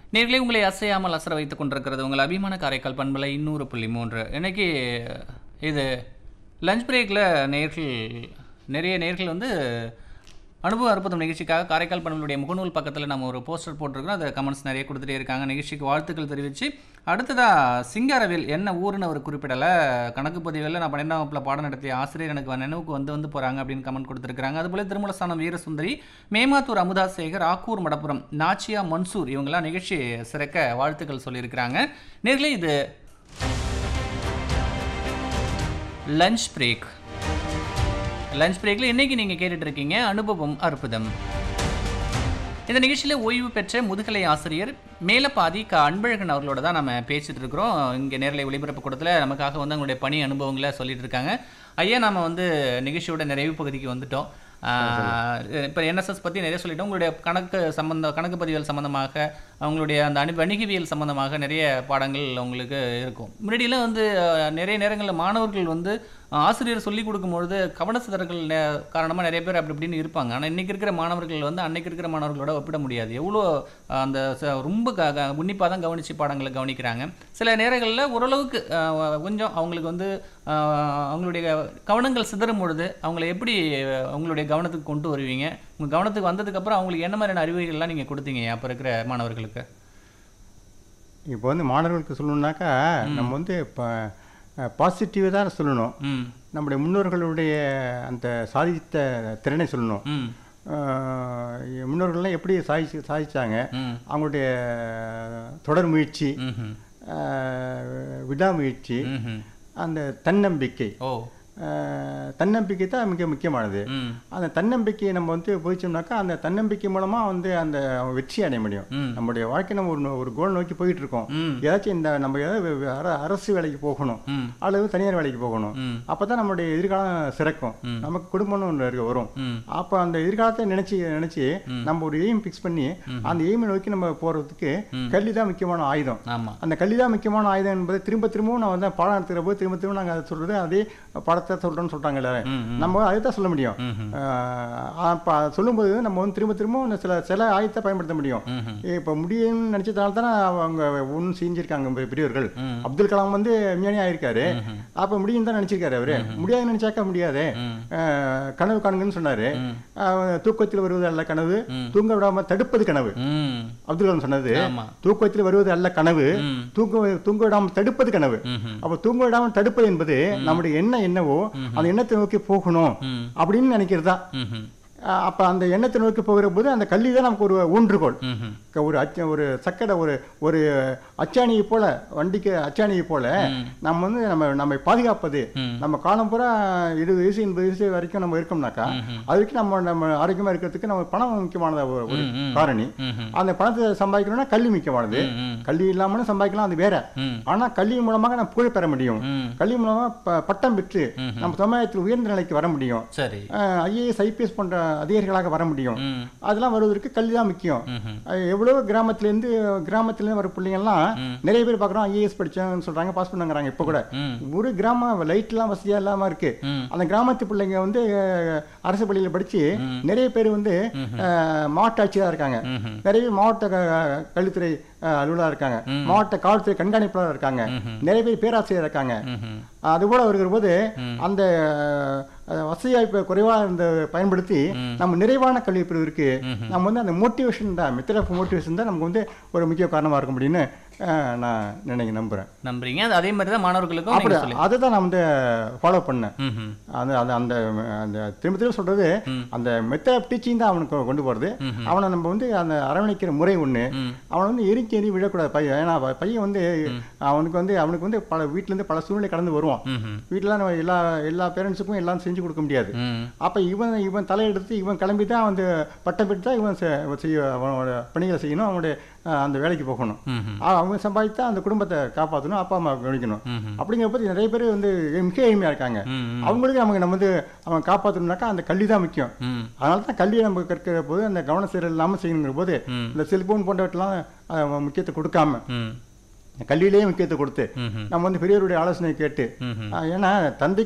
நேர்களே உங்களை அசையாமல் அசர வைத்துக் கொண்டிருக்கிறது உங்கள் அபிமான காரைக்கால் பண்பலை இன்னூறு புள்ளி மூன்று இன்னைக்கு இது லஞ்ச் பிரேக்கில் நேர்கள் நிறைய நேர்கள் வந்து அனுபவ அற்புதம் நிகழ்ச்சிக்காக காரைக்கால் பண்பலுடைய முகநூல் பக்கத்தில் நம்ம ஒரு போஸ்டர் போட்டிருக்கிறோம் அதை கமெண்ட்ஸ் நிறைய கொடுத்துட்டே இருக்காங்க நிகழ்ச்சிக்கு வாழ்த்துக்கள் தெரிவித்து அடுத்ததாக சிங்காரவேல் என்ன ஊருன்னு அவர் குறிப்பிடலை கணக்கு பதிவில் நான் பன்னெண்டாம் வகுப்பில் பாடம் நடத்திய ஆசிரியர் எனக்கு நினைவுக்கு வந்து வந்து போகிறாங்க அப்படின்னு கமெண்ட் கொடுத்துருக்காங்க அதுபோல திருமலஸ்தானம் வீரசுந்தரி மேமாத்தூர் அமுதா சேகர் ஆக்கூர் மடப்புரம் நாச்சியா மன்சூர் இவங்கெல்லாம் நிகழ்ச்சி சிறக்க வாழ்த்துக்கள் சொல்லியிருக்கிறாங்க நேர்களே இது லஞ்ச் பிரேக் லஞ்ச் பிரேக்கில் இன்றைக்கி நீங்கள் கேட்டுட்டு இருக்கீங்க அனுபவம் அற்புதம் இந்த நிகழ்ச்சியில் ஓய்வு பெற்ற முதுகலை ஆசிரியர் மேலப்பாதி க அன்பழகன் அவர்களோட தான் நம்ம பேசிட்டு இருக்கிறோம் இங்கே நேரலை ஒளிபரப்பு கூடத்தில் நமக்காக வந்து அவங்களுடைய பணி அனுபவங்களை சொல்லிட்டு இருக்காங்க ஐயா நாம வந்து நிகழ்ச்சியோட நிறைவு பகுதிக்கு வந்துட்டோம் இப்போ என்எஸ்எஸ் பற்றி நிறைய சொல்லிட்டோம் உங்களுடைய கணக்கு சம்பந்த கணக்கு பதிவியல் சம்பந்தமாக அவங்களுடைய அந்த அணு வணிகவியல் சம்பந்தமாக நிறைய பாடங்கள் உங்களுக்கு இருக்கும் முன்னாடியெல்லாம் வந்து அஹ், நிறைய நேரங்களில் மாணவர்கள் வந்து அஹ், ஆசிரியர் சொல்லிக் கொடுக்கும்பொழுது கவனச்சிதறல்கள் நே காரணமாக நிறைய பேர் அப்படி இப்படின்னு இருப்பாங்க ஆனால் இன்றைக்கி இருக்கிற மாணவர்கள் வந்து அன்னைக்கு இருக்கிற மாணவர்களோட ஒப்பிட முடியாது எவ்வளோ அஹ், அந்த ச- ரொம்ப க க உன்னிப்பாக தான் கவனித்து பாடங்களை கவனிக்கிறாங்க சில நேரங்களில் ஓரளவுக்கு அஹ், கொஞ்சம் அவங்களுக்கு வந்து அஹ், அவங்களுடைய கவனங்கள் சிதறும் பொழுது அவங்கள எப்படி அஹ், அவங்களுடைய கவனத்துக்கு கொண்டு வருவீங்க உங்கள் கவனத்துக்கு வந்ததுக்கப்புறம் அவங்களுக்கு என்ன மாதிரியான அறிவுரைகள்லாம் நீங்கள் கொடுத்தீங்க அப்போ இருக்கிற மாணவர்களுக்கு இப்போ வந்து மாணவர்களுக்கு சொல்லணுன்னாக்கா நம்ம வந்து இப்போ பாசிட்டிவாக தான் சொல்லணும் ம் நம்முடைய முன்னோர்களுடைய அந்த சாதித்த திறனை சொல்லணும் ம் அஹ் முன்னோர்கள்லாம் எப்படி சாதிச்சு சாதிச்சாங்க ம் அவங்களுடைய தொடர் முயற்சி ம்ஹும். அஹ் விடாமுயற்சி ம்ஹும். அந்த தன்னம்பிக்கை ஓ அஹ் தன்னம்பிக்கை தான் மிக முக்கியமானது ம் அந்த தன்னம்பிக்கையை நம்ம வந்து போதிச்சோம்னாக்கா அந்த தன்னம்பிக்கை மூலமா வந்து அந்த வெற்றி அடைய முடியும் ம். நம்முடைய வாழ்க்கை நம்ம ஒரு ஒரு கோல் நோக்கி போயிட்டு இருக்கோம் ம் ஏதாச்சும் இந்த நம்ம ஏதாவது வே- அர- அரசு வேலைக்கு போகணும் ம் அல்லது தனியார் வேலைக்கு போகணும் ம் அப்பதான் நம்மளுடைய எதிர்காலம் சிறக்கும் ம். நமக்கு குடும்பம்னு ஒன்று இருக்கு வரும் ம் அப்போ அந்த எதிர்காலத்தை நினைச்சு நினைச்சு நம்ம ஒரு எய்ம் ஃபிக்ஸ் பண்ணி அந்த எய்மை நோக்கி நம்ம போறதுக்கு கல்வி தான் முக்கியமான ஆயுதம் ஆமாம் அந்த கல்வி தான் முக்கியமான ஆயுதம் என்பது திரும்ப திரும்பவும் நான் வந்து பாடம் நடத்துகிற போது திரும்ப திரும்ப நாங்கள் அதை சொல்றது அதே படத்தை சொல்றோம்னு சொல்றாங்க எல்லாரும் ம் ம் நம்ம அதை தான் சொல்ல முடியும் ம்ஹும். அப்போ சொல்லும்போது நம்ம வந்து திரும்ப திரும்ப இந்த சில சில ஆயத்தை பயன்படுத்த முடியும் ம்ஹும். இப்போ முடியும்னு நினைச்சதால தானே அவங்க ஒன்று செஞ்சிருக்காங்க பெ- பெரியவர்கள் ம். அப்துல் கலாம் வந்து விஞ்ஞானி ஆயிருக்காரு ம்ஹும். அப்போ முடியும் தான் நினைச்சிருக்காரு அவரு முடியாதுன்னு நினைச்சாக்கா முடியாது ம் அஹ், கனவு காணுங்கன்னு சொன்னாரு ம். அஹ், தூக்கத்தில் வருவது அல்ல கனவு ம். தூங்க விடாம தடுப்பது கனவு ம் அப்துல் கலாம் சொன்னது ஆமாம் தூக்கத்தில் வருவது அல்ல கனவு ம் தூங்க தூங்க விடாமல் தடுப்பது கனவு ம்ஹும். அப்போ தூங்க விடாமல் தடுப்பது என்பது நம்முடைய எண்ணம் என்னவோ அந்த எண்ணத்தை நோக்கி போகணும் ம் அப்படின்னு நினைக்கிறது தான் ம்ஹும். அப்போ அந்த எண்ணத்தை நோக்கி போகிற போது அந்த கல்வி தான் நமக்கு ஒரு ஊன்றுகோல் ம்ஹும். க- ஒரு அச்ச ஒரு சக்கடை ஒரு ஒரு அச்சாணியை போல வண்டிக்கு அச்சாணியை போல ம். நம்ம வந்து நம்ம நம்மை பாதுகாப்பது ம். நம்ம காலம் பூரா இருபது வயசு எண்பது வயசு வரைக்கும் நம்ம இருக்கோம்னாக்கா ம்ஹும். அது வரைக்கும் நம்ம நம்ம ஆரோக்கியமா இருக்கிறதுக்கு நம்ம பணம் முக்கியமானது ஒரு ஒரு ம், ம். காரணி ம்ஹும். அந்த பணத்தை சம்பாதிக்கணும்னா கல்வி முக்கியமானது ம், ம். கல்வி இல்லாமலும் சம்பாதிக்கலாம் அது வேற ம் ஆனா கல்வி மூலமாக நம்ம புகழ் பெற முடியும் ம் கல்வி மூலமா ப- பட்டம் பெற்று ம்ஹும். நம்ம சமுதாயத்தில் உயர்ந்த நிலைக்கு வர முடியும் சரி ஐஏஎஸ் ஐபிஎஸ் போன்ற அதிகாரிகளாக வர முடியும் ம் அதெல்லாம் வருவதற்கு கல்வி தான் முக்கியம் ம்ஹும். அஹ் எவ்வளவோ கிராமத்துலேருந்து கிராமத்துலேருந்து வர பிள்ளைங்கள்லாம் ம். நிறைய பேர் பார்க்குறோம் ஐஏஎஸ் படிச்சாங்கன்னு சொல்றாங்க பாஸ் பண்ணாங்கிறாங்க இப்போ கூட ம் ஒரு கிராமம் லைட்லாம் வசதியாக இல்லாமல் இருக்கு ம் அந்த கிராமத்து பிள்ளைங்க வந்து அஹ், அரசு பள்ளியில் படிச்சு ம். நிறைய பேர் வந்து அஹ், மாவட்ட ஆட்சியராக இருக்காங்க ம்ஹும். நிறைய பேர் மாவட்ட க- கல்வித்துறை அஹ், அலுவலராக இருக்காங்க ம். மாவட்ட காவல்துறை கண்காணிப்பாளர் இருக்காங்க ம்ஹும். நிறைய பேர் பேராசிரியர் இருக்காங்க ம்ஹும். அதுபோல வருகிற போது ம். அந்த அஹ், வசதி வாய்ப்பை குறைவாக இருந்த பயன்படுத்தி ம். நம்ம நிறைவான கல்வி பெறுவதற்கு ம்ஹும். நம்ம வந்து அந்த மோட்டிவேஷன் தான் மெத்தட் ஆஃப் மோட்டிவேஷன் தான் நமக்கு வந்து ஒரு முக்கிய காரணமாக இருக்க முடியும்னு அஹ், நான் நினைக்க நம்புகிறேன் நம்புறீங்க அது அதே மாதிரி தான் மாணவர்களுக்கும் அப்படி நீங்க சொல்லி அதை தான் நான் வந்து ஃபாலோ பண்ணேன் ம்ஹும். அந்த அந்த அந்த அந்த திரும்ப திரும்ப சொல்றது ம். அந்த மெத்தட் ஆஃப் டீச்சிங் தான் அவனுக்கு கொண்டு போகிறது ம்ஹும். அவனை நம்ம வந்து அந்த அரவணைக்கிற முறை ஒன்று ம் அவனை வந்து எரிச்சு எரி விடக்கூடாது பையன் ஏன்னா ப- பையன் வந்து அவனுக்கு வந்து அவனுக்கு வந்து பல வீட்டிலேருந்து பல சூழ்நிலை கடந்து வருவான் ம்ஹும். வீட்டில் நம்ம எல்லா எல்லா பேரண்ட்ஸுக்கும் எல்லாம் செஞ்சு கொடுக்க முடியாது ம் அப்போ இவன் இவன் தலையெடுத்து இவன் கிளம்பி தான் வந்து பட்டம் பெற்று தான் இவன் செ- செய்ய அவனோட பணிகளை செய்யணும் அவனுடைய அஹ், அந்த வேலைக்கு போகணும் ம்ஹும். அ- அவன் சம்பாதித்தா அந்த குடும்பத்தை காப்பாற்றணும் அப்பா அம்மா கவனிக்கணும் ம்ஹும். அப்படிங்கிறப்ப நிறைய பேர் வந்து மிக எளிமையாக இருக்காங்க ம் ம். அவங்களுக்கு நமக்கு நம்ம வந்து அவன் காப்பாற்றணும்னாக்கா அந்த கல்வி தான் முக்கியம் ம் அதனால தான் கல்வியை நம்ம கற்கிற போது அந்த கவன சீரல் இல்லாமல் செய்யணுங்கிற போது ம். இந்த செல்போன் போன்றவற்றெல்லாம் அஹ், முக்கியத்துவம் கொடுக்காம ம் கல்வியிலேயே முக்கியத்துவம் கொடுத்து ம்ஹும். நம்ம வந்து பெரியவருடைய ஆலோசனை கேட்டு ம்ஹும். அஹ், ஏன்னா தந்தை